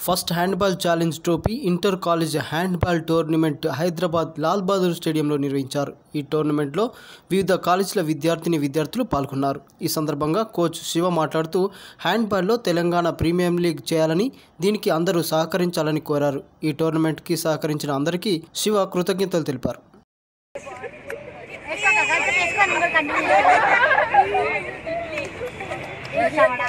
first handball challenge trophy inter college handball tournament Hyderabad Lal Bahadur స్టేడియంలో నిర్వహించారు ఈ టోర్నమెంట్లో వివిధ కాలేజీల విద్యార్థిని విద్యార్థులు పాల్గొన్నారు ఈ సందర్భంగా కోచ్ శివ మాట్లాడుతూ హ్యాండ్బాల్లో తెలంగాణ ప్రీమియం లీగ్ చేయాలని దీనికి అందరూ సహకరించాలని కోరారు ఈ టోర్నమెంట్కి సహకరించిన అందరికీ శివ కృతజ్ఞతలు తెలిపారు వేసుకోక గంట తీసుకొని ఇంకో కంటిన్యూ వేసావడా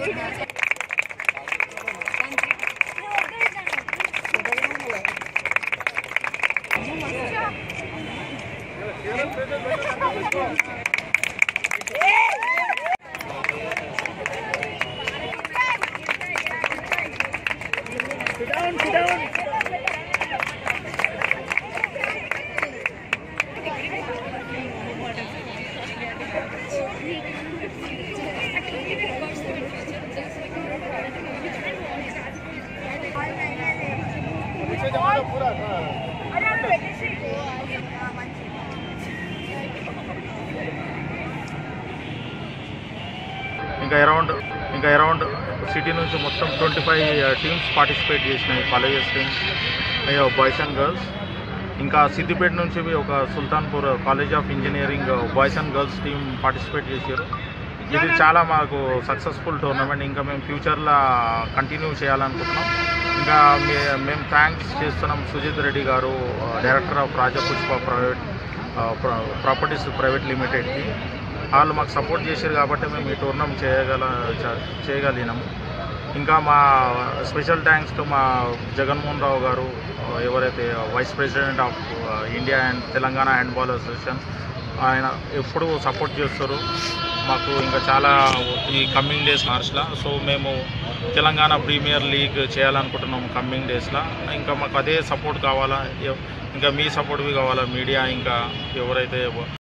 ఇంకా అరౌండ్ ఇంకా అరౌండ్ సిటీ నుంచి మొత్తం ట్వంటీ ఫైవ్ టీమ్స్ పార్టిసిపేట్ చేసినాయి colleges teams boys and girls ఇంకా సిద్దిపేట నుంచి ఒక Sultanpur college of engineering boys and girls team participate చేశారు ఇది చాలా మాకు సక్సెస్ఫుల్ టోర్నమెంట్ ఇంకా మేము ఫ్యూచర్లో కంటిన్యూ చేయాలనుకుంటున్నాం ఇంకా మే మేము థ్యాంక్స్ చేస్తున్నాం Sujith Reddy garu director of Rajapushpa private properties private లిమిటెడ్కి వాళ్ళు మాకు సపోర్ట్ చేశారు కాబట్టి మేము ఈ టోర్నమెంట్ చేయగల చ- చేయగలిగినాము ఇంకా మా స్పెషల్ థ్యాంక్స్ టు మా జగన్మోహన్ రావు గారు ఎవరైతే vice president of India and Telangana handball association ఆయన ఎప్పుడు సపోర్ట్ చేస్తారు మాకు ఇంకా చాలా ఈ కమ్మింగ్ డేస్ మార్చ్లో సో మేము తెలంగాణ ప్రీమియర్ లీగ్ చేయాలనుకుంటున్నాము కమ్మింగ్ డేస్లో ఇంకా మాకు అదే సపోర్ట్ కావాలా ఎవ్- ఇంకా మీ సపోర్ట్వి కావాలా మీడియా ఇంకా ఎవరైతే